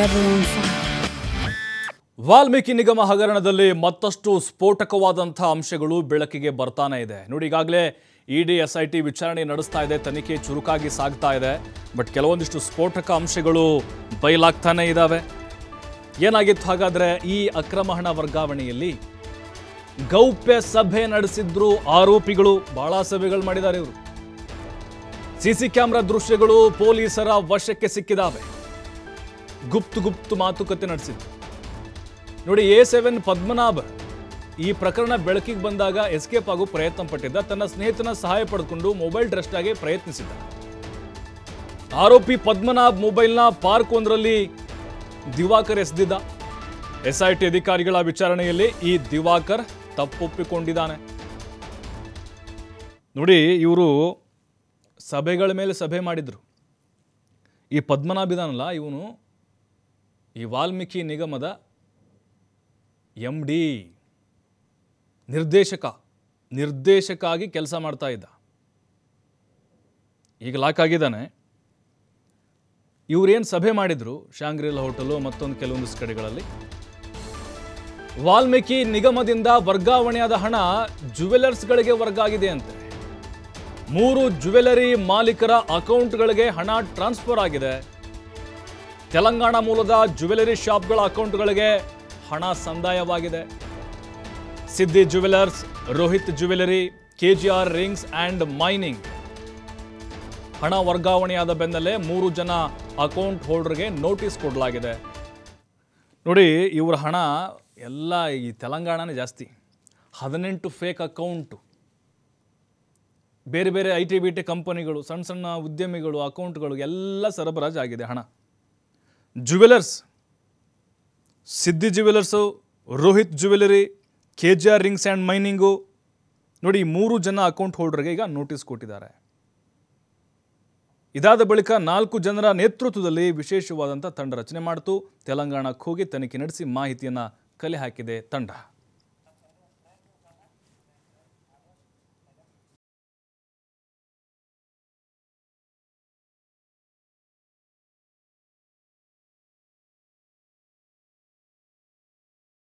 forever on fire. Valmiki ನಿಗಮ ಹಗರಣದಲ್ಲಿ ಮತ್ತಷ್ಟು ಸ್ಫೋಟಕವಾದಂತಹ ಅಂಶಗಳು ಬೆಳಕಿಗೆ ಬರ್ತಾನೆ ಇದೆ ನೋಡಿ ಈಗಾಗಲೇ ಇಡಿ ಎಸ್ ಐ ಟಿ ವಿಚಾರಣೆ ನಡೆಸ್ತಾ ಇದೆ ತನಿಖೆ ಚುರುಕಾಗಿ ಸಾಗ್ತಾ ಇದೆ ಬಟ್ ಕೆಲವೊಂದಿಷ್ಟು ಸ್ಫೋಟಕ ಅಂಶಗಳು ಬಯಲಾಗ್ತಾನೆ ಇದ್ದಾವೆ ಏನಾಗಿತ್ತು ಹಾಗಾದ್ರೆ ಈ ಅಕ್ರಮ ಹಣ ವರ್ಗಾವಣೆಯಲ್ಲಿ ಗೌಪ್ಯ ಸಭೆ ನಡೆಸಿದ್ರು ಆರೋಪಿಗಳು ಬಹಳ ಸಭೆಗಳು ಮಾಡಿದ್ದಾರೆ ಇವರು ಸಿಸಿ ಕ್ಯಾಮೆರಾ ದೃಶ್ಯಗಳು ಪೊಲೀಸರ ವಶಕ್ಕೆ ಸಿಕ್ಕಿದಾವೆ ಗುಪ್ತು ಗುಪ್ತು ಮಾತುಕತೆ ನಡೆಸಿದ್ರು ನೋಡಿ ಎ ಸೆವೆನ್ ಪದ್ಮನಾಭ್ ಈ ಪ್ರಕರಣ ಬೆಳಕಿಗೆ ಬಂದಾಗ ಎಸ್ಕೇಪ್ ಆಗೋ ಪ್ರಯತ್ನ ಪಟ್ಟಿದ್ದ ತನ್ನ ಸ್ನೇಹಿತನ ಸಹಾಯ ಪಡೆದುಕೊಂಡು ಮೊಬೈಲ್ ಟ್ರಸ್ಟ್ ಆಗಿ ಪ್ರಯತ್ನಿಸಿದ್ದ ಆರೋಪಿ ಪದ್ಮನಾಭ್ ಮೊಬೈಲ್ನ ಪಾರ್ಕ್ ಒಂದರಲ್ಲಿ ದಿವಾಕರ್ ಎಸೆದಿದ್ದ ಎಸ್ಐಟಿ ಅಧಿಕಾರಿಗಳ ವಿಚಾರಣೆಯಲ್ಲಿ ಈ ದಿವಾಕರ್ ತಪ್ಪೊಪ್ಪಿಕೊಂಡಿದ್ದಾನೆ ನೋಡಿ ಇವರು ಸಭೆಗಳ ಮೇಲೆ ಸಭೆ ಮಾಡಿದ್ರು ಈ ಪದ್ಮನಾಭ್ ಇದಾನಲ್ಲ ಇವನು ಈ ವಾಲ್ಮೀಕಿ ನಿಗಮದ ಎಂ ಡಿ ನಿರ್ದೇಶಕ ನಿರ್ದೇಶಕ ಆಗಿ ಕೆಲಸ ಮಾಡ್ತಾ ಇದ್ದ ಈಗ ಲಾಕ್ ಆಗಿದ್ದಾನೆ ಇವ್ರೇನು ಸಭೆ ಮಾಡಿದ್ರು ಶಾಂಗ್ರಿಲ್ ಹೋಟೆಲು ಮತ್ತೊಂದು ಕೆಲವೊಂದಿಷ್ಟು ಕಡೆಗಳಲ್ಲಿ ವಾಲ್ಮೀಕಿ ನಿಗಮದಿಂದ ವರ್ಗಾವಣೆಯಾದ ಹಣ ಜುವೆಲರ್ಸ್ಗಳಿಗೆ ವರ್ಗ ಆಗಿದೆ ಅಂತೆ ಮೂರು ಜುವೆಲರಿ ಮಾಲೀಕರ ಅಕೌಂಟ್ಗಳಿಗೆ ಹಣ ಟ್ರಾನ್ಸ್ಫರ್ ಆಗಿದೆ ತೆಲಂಗಾಣ ಮೂಲದ ಜುವೆಲರಿ ಶಾಪ್ಗಳ ಅಕೌಂಟ್ಗಳಿಗೆ ಹಣ ಸಂದಾಯವಾಗಿದೆ Siddhi jewellers Rohit jewellery KGR rings and mining ಹಣ ವರ್ಗಾವಣೆಯಾದ ಬೆನ್ನಲ್ಲೇ ಮೂರು ಜನ ಅಕೌಂಟ್ ಹೋಲ್ಡರ್ಗೆ ನೋಟಿಸ್ ಕೊಡಲಾಗಿದೆ ನೋಡಿ ಇವರ ಹಣ ಎಲ್ಲ ಈ ತೆಲಂಗಾಣನೇ ಜಾಸ್ತಿ ಹದಿನೆಂಟು ಫೇಕ್ ಅಕೌಂಟು ಬೇರೆ ಬೇರೆ ಐ ಟಿ ಬಿ ಟಿ ಕಂಪನಿಗಳು ಸಣ್ಣ ಸಣ್ಣ ಉದ್ಯಮಿಗಳು ಅಕೌಂಟ್ಗಳು ಎಲ್ಲ ಸರಬರಾಜು ಆಗಿದೆ ಹಣ jewellers Siddhi jewellers Rohit jewellery K G R rings and mining ನೋಡಿ ಈ ಮೂರು ಜನ ಅಕೌಂಟ್ ಹೋಲ್ಡರ್ಗೆ ಈಗ ನೋಟಿಸ್ ಕೊಟ್ಟಿದ್ದಾರೆ ಇದಾದ ಬಳಿಕ ನಾಲ್ಕು ಜನರ ನೇತೃತ್ವದಲ್ಲಿ ವಿಶೇಷವಾದಂಥ ತಂಡ ರಚನೆ ಮಾಡಿತು ತೆಲಂಗಾಣಕ್ಕೆ ಹೋಗಿ ತನಿಖೆ ನಡೆಸಿ ಮಾಹಿತಿಯನ್ನು ಕಲೆ ಹಾಕಿದೆ ತಂಡ